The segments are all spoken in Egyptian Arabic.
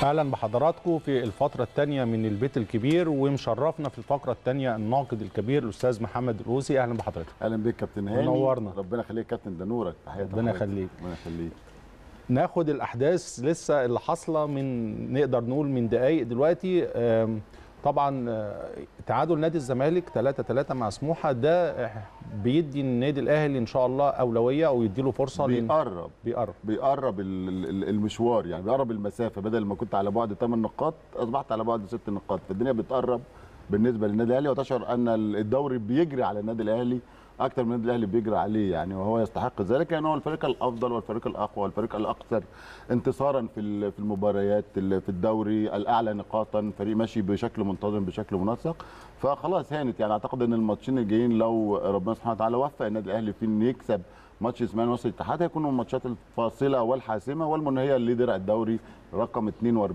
اهلا بحضراتكم في الفتره الثانيه من البيت الكبير ومشرفنا في الفقره الثانيه الناقد الكبير الاستاذ محمد الروسي اهلا بحضرتك اهلا بيك كابتن هاني منورنا. ربنا يخليك كابتن ده نورك تحياتي ربنا لحضرتك. يخليك. ربنا يخليك ناخد الاحداث لسه اللي حاصله من نقدر نقول من دقائق دلوقتي آم، طبعا آه، تعادل نادي الزمالك 3 3 مع سموحه ده آه، بيدي النادي الاهلي ان شاء الله اولويه او يديله فرصه لأن- بيقرب بيقرب بيقرب ال- ال- المشوار يعني بيقرب المسافه بدل ما كنت على بعد 8 نقاط اصبحت على بعد 6 نقاط فالدنيا بتقرب بالنسبه للنادي الاهلي وتشعر ان الدوري بيجري على النادي الاهلي اكتر من النادي الاهلي بيجري عليه يعني وهو يستحق ذلك لانه هو الفريق الافضل والفريق الاقوى والفريق الاكثر انتصارا في ال- في المباريات ال- في الدوري الاعلى نقاطا فريق ماشي بشكل منتظم بشكل منسق فخلاص هانت يعني اعتقد ان الماتشين الجايين لو ربنا سبحانه وتعالى وفق النادي الاهلي في انه يكسب ماتش اسماعيلي وصل الاتحاد هيكونوا الماتشات الفاصله والحاسمه والمنهيه لدرع الدوري رقم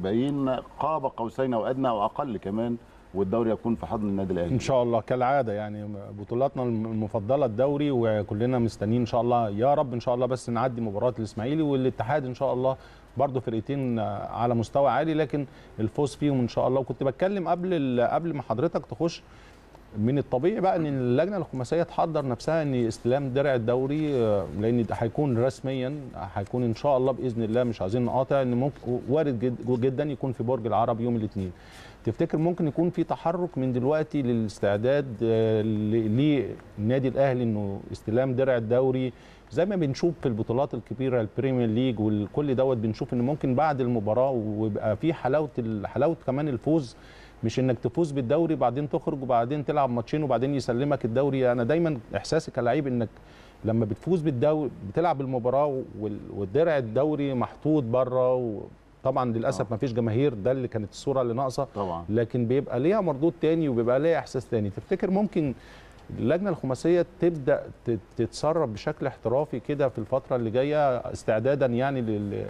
42 قاب قوسين او ادنى او اقل كمان والدوري يكون في حضن النادي الاهلي ان شاء الله كالعاده يعني بطولاتنا المفضله الدوري وكلنا مستنيين ان شاء الله يا رب ان شاء الله بس نعدي مباراه الاسماعيلي والاتحاد ان شاء الله برضه فرقتين على مستوى عالي لكن الفوز فيهم ان شاء الله وكنت بتكلم قبل ال- قبل ما حضرتك تخش من الطبيعي بقى ان اللجنه الخماسيه تحضر نفسها ان استلام درع الدوري آه، لان ده هيكون رسميا هيكون ان شاء الله باذن الله مش عايزين نقاطع ان ممكن وارد جد جدا يكون في برج العرب يوم الاثنين تفتكر ممكن يكون في تحرك من دلوقتي للاستعداد آه، ل- للنادي الاهلي انه استلام درع الدوري زي ما بنشوف في البطولات الكبيره البريمير ليج والكل دوت بنشوف ان ممكن بعد المباراه ويبقى في حلاوه ال- حلاوه كمان الفوز مش انك تفوز بالدوري بعدين تخرج وبعدين تلعب ماتشين وبعدين يسلمك الدوري انا دايما احساسي كلاعب انك لما بتفوز بالدوري بتلعب المباراه وال- والدرع الدوري محطوط بره طبعا للاسف آه. ما فيش جماهير ده اللي كانت الصوره اللي ناقصه طبعا لكن بيبقى ليها مردود تاني وبيبقى ليها احساس تاني تفتكر ممكن اللجنه الخماسيه تبدا تت- تتصرف بشكل احترافي كده في الفتره اللي جايه استعدادا يعني لل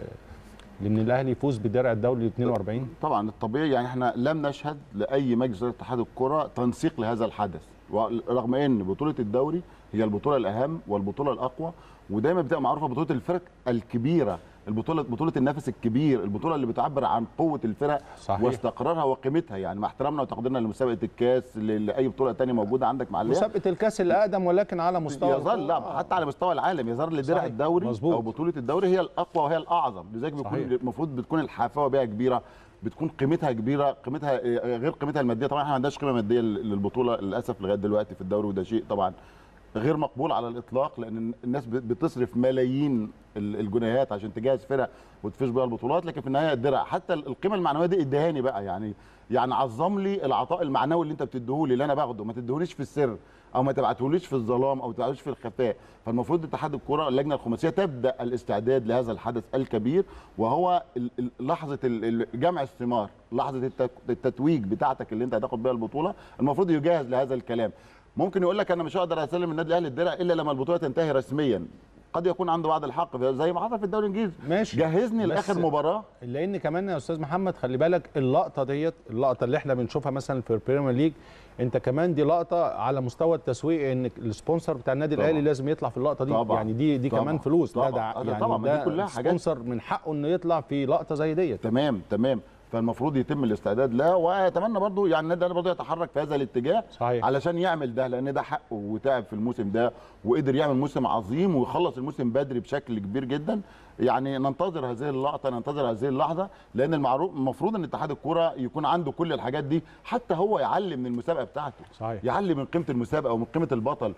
لان الاهلي يفوز بدرع الدوري 42 طبعا الطبيعي يعني احنا لم نشهد لاي مجلس إدارة اتحاد الكره تنسيق لهذا الحدث ورغم ان بطوله الدوري هي البطوله الاهم والبطوله الاقوى ودايما بتبقى معروفه بطوله الفرق الكبيره البطوله بطوله النفس الكبير البطوله اللي بتعبر عن قوه الفرق صحيح. واستقرارها وقيمتها يعني مع احترامنا وتقديرنا لمسابقه الكاس ل- لاي بطوله تانية موجوده عندك مع الأهلي. مسابقه الكاس الاقدم ولكن على مستوى يظل لا حتى على مستوى العالم يظهر لدرع صحيح. الدوري مظبوط. او بطوله الدوري هي الاقوى وهي الاعظم لذلك بيكون صحيح. المفروض بتكون الحافه بها كبيره بتكون قيمتها كبيره قيمتها آه، غير قيمتها الماديه طبعا احنا ما عندناش قيمه ماديه للبطوله للاسف لغايه دلوقتي في الدوري وده شيء طبعا غير مقبول على الاطلاق لان الناس بتصرف ملايين ال- الجنيهات عشان تجهز فرق وتفوز بيها البطولات لكن في النهايه الدرع حتى القيمه المعنويه دي ادهاني بقى يعني يعني عظم لي العطاء المعنوي اللي انت بتديهولي اللي انا باخده ما تديهوليش في السر او ما تبعتهوليش في الظلام او تبعتهوليش في الخفاء فالمفروض اتحاد الكره اللجنه الخماسيه تبدا الاستعداد لهذا الحدث الكبير وهو ال- ال- لحظه ال- ال- جمع الثمار لحظه التك- التتويج بتاعتك اللي انت هتاخد بيها البطوله المفروض يجهز لهذا الكلام ممكن يقول لك انا مش هقدر اسلم النادي الاهلي الدرع الا لما البطوله تنتهي رسميا قد يكون عنده بعض الحق زي ما حصل في الدوري الانجليزي ماشي جهزني بس- لاخر مباراه لان كمان يا استاذ محمد خلي بالك اللقطه ديت اللقطه اللي احنا بنشوفها مثلا في البريمير ليج انت كمان دي لقطه على مستوى التسويق ان السبونسر بتاع النادي طبعا. الاهلي لازم يطلع في اللقطه دي طبعا. يعني دي دي طبعا. كمان فلوس ده طبعا. ده آه، ده يعني طبعا، ما دي ده كلها حاجات- سبونسر من حقه انه يطلع في لقطه زي ديت تمام تمام فالمفروض يتم الاستعداد لها واتمنى برضو يعني النادي الاهلي برضو يتحرك في هذا الاتجاه صحيح. علشان يعمل ده لان ده حقه وتعب في الموسم ده وقدر يعمل موسم عظيم ويخلص الموسم بدري بشكل كبير جدا يعني ننتظر هذه اللقطه ننتظر هذه اللحظه لان المعروف المفروض ان اتحاد الكوره يكون عنده كل الحاجات دي حتى هو يعلي من المسابقه بتاعته صحيح. يعلي من قيمه المسابقه ومن قيمه البطل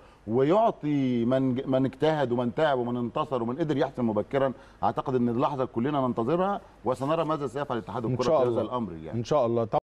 ويعطي من من اجتهد ومن تعب ومن انتصر ومن قدر يحسم مبكرا اعتقد ان اللحظه كلنا ننتظرها وسنرى ماذا سيفعل اتحاد ان الكره شاء في الله هذا الامر يعني ان شاء الله